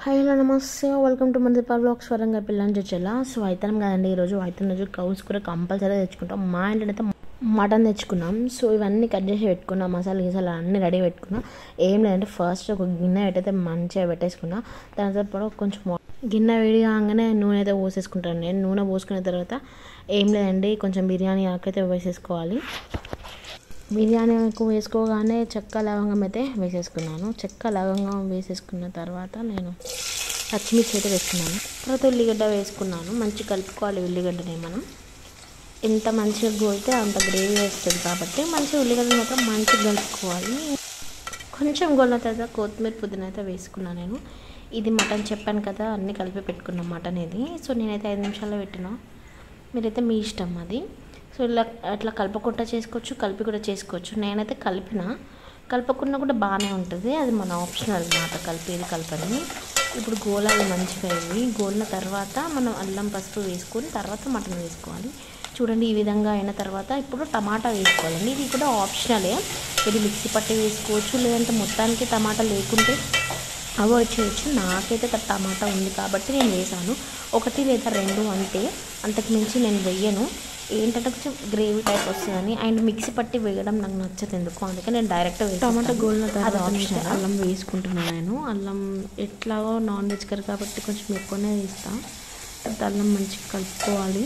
hi hello నమస్తే welcome to మన blogs వరంగా పిల్లని చర్చల సో అవుతాం కదండి ఈరోజు అవుతున్న రోజు కౌస్ కూర కంపల్సరీ తెచ్చుకుంటాం మా ఇంట్లో అయితే మటన్ తెచ్చుకున్నాం సో ఇవన్నీ కట్ చేసి పెట్టుకున్నాం మసాలా గిసాలు అన్నీ రెడీ పెట్టుకున్నాం ఏం లేదంటే ఫస్ట్ ఒక గిన్నె పెట్టయితే మంచిగా పెట్టేసుకున్నా దాని తర్వాత కొంచెం వా- గిన్నె వేడి కాగానే నూనె అయితే పోసేసుకుంటాను నేను నూనె పోసుకున్న తర్వాత ఏం లేదండి కొంచెం బిర్యానీ ఆకైతే వేసేసుకోవాలి బిర్యానీ ఆకు వేసుకోగానే చెక్క లవంగం అయితే వేసేసుకున్నాను చెక్క లవంగం వేసేసుకున్న తర్వాత నేను పచ్చిమిర్చి అయితే వేసుకున్నాను తర్వాత ఉల్లిగడ్డ వేసుకున్నాను మంచి కలుపుకోవాలి ఉల్లిగడ్డని మనం ఎంత మంచిగా గోలితే అంత గ్రేవీ వస్తుంది కాబట్టి మంచిగా ఉల్లిగడ్డ మాత్రం మంచిగా కలుపుకోవాలి కొంచెం గోలిన తర్వాత కొత్తిమీర పుదీనా అయితే వేసుకున్నాను నేను ఇది మటన్ చెప్పాను కదా అన్నీ కలిపి పెట్టుకున్నాం మటన్ ఇది సో నేనైతే ఐదు నిమిషాల్లో పెట్టినా మీరైతే మీ ఇష్టం అది సో ఇలా అట్లా కలపకుండా చేసుకోవచ్చు కలిపి కూడా చేసుకోవచ్చు నేనైతే కలిపిన కలపకుండా కూడా బాగానే ఉంటుంది అది మన ఆప్షనల్ అన్నమాట కలిపేది కలపని ఇప్పుడు గోలాలి మంచిగా ఇవి గోలిన తర్వాత మనం అల్లం పసుపు వేసుకొని తర్వాత మటన్ వేసుకోవాలి చూడండి ఈ విధంగా అయిన తర్వాత ఇప్పుడు టమాటా వేసుకోవాలండి ఇది కూడా ఆప్షనలే ఇది మిక్సీ పట్టి వేసుకోవచ్చు లేదంటే మొత్తానికి టమాటా లేకుంటే అవాయిడ్ చేయొచ్చు నాకైతే ట- టమాటా ఉంది కాబట్టి నేను వేసాను ఒకటి లేదా రెండు అంతే అంతకు మించి నేను వెయ్యను ఏంటంటే కొంచెం గ్రేవీ టైప్ వస్తుందని అండ్ మిక్సీ పట్టి వేయడం నాకు నచ్చదు ఎందుకు అందుకే నేను డైరెక్ట్ టమాటా గోల్న అది ఆప్షన్ అల్లం వేసుకుంటున్నాను నేను అల్లం ఎట్లాగో నాన్ వెజ్ కర్రీ కాబట్టి కొంచెం ఎక్కువనే వేస్తాను తర్వాత అల్లం మంచిగా కలుపుకోవాలి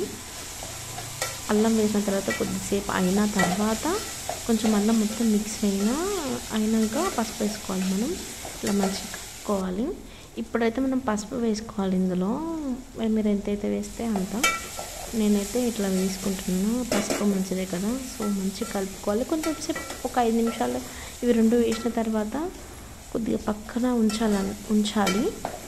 అల్లం వేసిన తర్వాత కొద్దిసేపు అయిన తర్వాత కొంచెం అల్లం మొత్తం మిక్స్ అయినా అయినాక పసుపు వేసుకోవాలి మనం ఇట్లా మంచిగా కలుపుకోవాలి ఇప్పుడైతే మనం పసుపు వేసుకోవాలి ఇందులో మీరు ఎంతైతే వేస్తే అంత నేనైతే ఇట్లా వేసుకుంటున్నాను పసుపు మంచిదే కదా సో మంచిగా కలుపుకోవాలి కొంచెం సేపు ఒక ఐదు నిమిషాలు ఇవి రెండు వేసిన తర్వాత కొద్దిగా పక్కన ఉంచాలని ఉంచాలి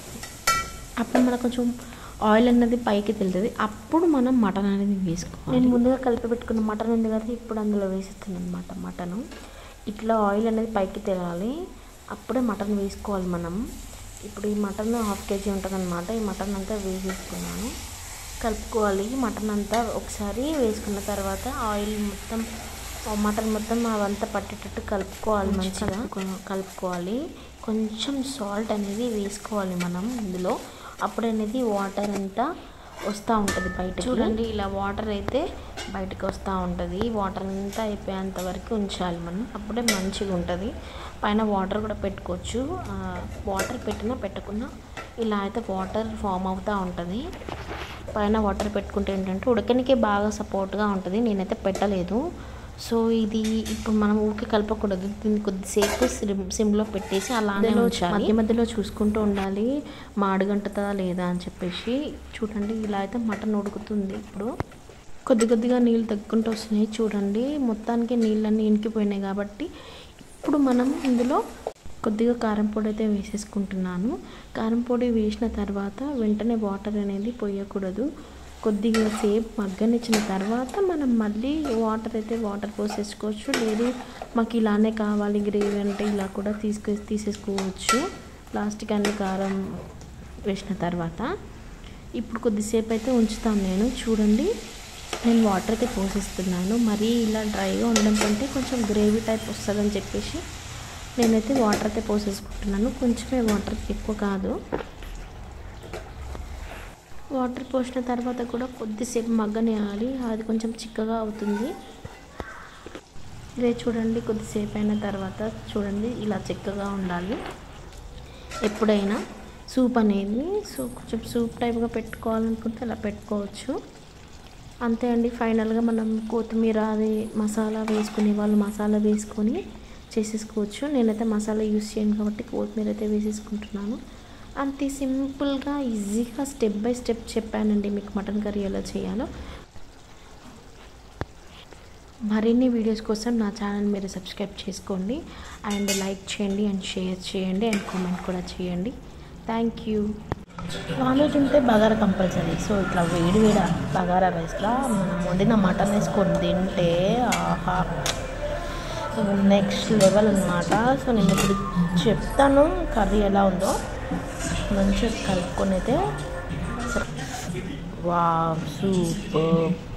అప్పుడు మనకు కొంచెం ఆయిల్ అనేది పైకి తెలుతుంది అప్పుడు మనం మటన్ అనేది వేసుకోవాలి నేను ముందుగా కలిపి పెట్టుకున్న మటన్ ఉంది కదా ఇప్పుడు అందులో వేసేస్తున్నాను అనమాట మటన్ ఇట్లా ఆయిల్ అనేది పైకి తేలాలి అప్పుడే మటన్ వేసుకోవాలి మనం ఇప్పుడు ఈ మటన్ హాఫ్ కేజీ ఉంటుంది అనమాట ఈ మటన్ అంతా వేసేసుకున్నాను కలుపుకోవాలి మటన్ అంతా ఒకసారి వేసుకున్న తర్వాత ఆయిల్ మొత్తం మటన్ మొత్తం అవంతా పట్టేటట్టు కలుపుకోవాలి మంచిగా కొ- కలుపుకోవాలి కొంచెం సాల్ట్ అనేది వేసుకోవాలి మనం ఇందులో అప్పుడు అనేది వాటర్ అంతా వస్తూ ఉంటుంది బయటకు చూడండి ఇలా వాటర్ అయితే బయటకు వస్తూ ఉంటుంది వాటర్ అంతా అయిపోయేంత వరకు ఉంచాలి మనం అప్పుడే మంచిగా ఉంటుంది పైన వాటర్ కూడా పెట్టుకోవచ్చు ఆ, వాటర్ పెట్టినా పెట్టకున్నా ఇలా అయితే వాటర్ ఫామ్ అవుతూ ఉంటుంది పైన వాటర్ పెట్టుకుంటే ఏంటంటే ఉడకనికే బాగా సపోర్ట్గా ఉంటుంది నేనైతే పెట్టలేదు సో ఇది ఇప్పుడు మనం ఊరికే కలపకూడదు దీన్ని కొద్దిసేపు సిమ్ సిమ్లో పెట్టేసి అలానే ఉంచాలి మధ్య మధ్యలో చూసుకుంటూ ఉండాలి మాడుగంటుతుందా లేదా అని చెప్పేసి చూడండి ఇలా అయితే మటన్ ఉడుకుతుంది ఇప్పుడు కొద్ది కొద్దిగా నీళ్ళు తగ్గుకుంటూ వస్తున్నాయి చూడండి మొత్తానికి నీళ్ళన్నీ ఇంకిపోయినాయి కాబట్టి ఇప్పుడు మనం ఇందులో కొద్దిగా కారం పొడి అయితే వేసేసుకుంటున్నాను కారం పొడి వేసిన తర్వాత వెంటనే వాటర్ అనేది పోయకూడదు కొద్దిగా సేపు మగ్గనిచ్చిన తర్వాత మనం మళ్ళీ వాటర్ అయితే వాటర్ పోసేసుకోవచ్చు లేదు మాకు ఇలానే కావాలి గ్రేవీ అంటే ఇలా కూడా తీసుకు తీసేసుకోవచ్చు ప్లాస్టిక్ అన్ని కారం వేసిన తర్వాత ఇప్పుడు కొద్దిసేపు అయితే ఉంచుతాను నేను చూడండి నేను వాటర్ అయితే పోసేస్తున్నాను మరీ ఇలా డ్రైగా ఉండడం కంటే కొంచెం గ్రేవీ టైప్ వస్తుందని చెప్పేసి నేనైతే వాటర్ అయితే పోసేసుకుంటున్నాను కొంచెమే వాటర్ ఎక్కువ కాదు వాటర్ పోసిన తర్వాత కూడా కొద్దిసేపు మగ్గనియాలి అది కొంచెం చిక్కగా అవుతుంది ఇదే చూడండి కొద్దిసేపు అయిన తర్వాత చూడండి ఇలా చిక్కగా ఉండాలి ఎప్పుడైనా సూప్ అనేది సో కొంచెం సూప్ టైప్గా పెట్టుకోవాలనుకుంటే అలా పెట్టుకోవచ్చు అంతే అండి ఫైనల్గా మనం కొత్తిమీర అది మసాలా వేసుకునే వాళ్ళు మసాలా వేసుకొని చేసేసుకోవచ్చు నేనైతే మసాలా యూస్ చేయను కాబట్టి కొత్తిమీర అయితే వేసేసుకుంటున్నాను అంతే సింపుల్గా ఈజీగా స్టెప్ బై స్టెప్ చెప్పానండి మీకు మటన్ కర్రీ ఎలా చేయాలో మరిన్ని వీడియోస్ కోసం నా ఛానల్ మీరు సబ్స్క్రైబ్ చేసుకోండి అండ్ లైక్ చేయండి అండ్ షేర్ చేయండి అండ్ కామెంట్ కూడా చేయండి థ్యాంక్ యూ నాన్ వెజ్ ఉంటే బగారా కంపల్సరీ సో ఇట్లా వేడి వేడి బగారా రైస్లో మనం వండిన మటన్ వేసుకొని తింటే ఆహా నెక్స్ట్ లెవెల్ అనమాట సో నేను ఇప్పుడు చెప్తాను కర్రీ ఎలా ఉందో మంచిగా కలుపుకొని అయితే వా సూపర్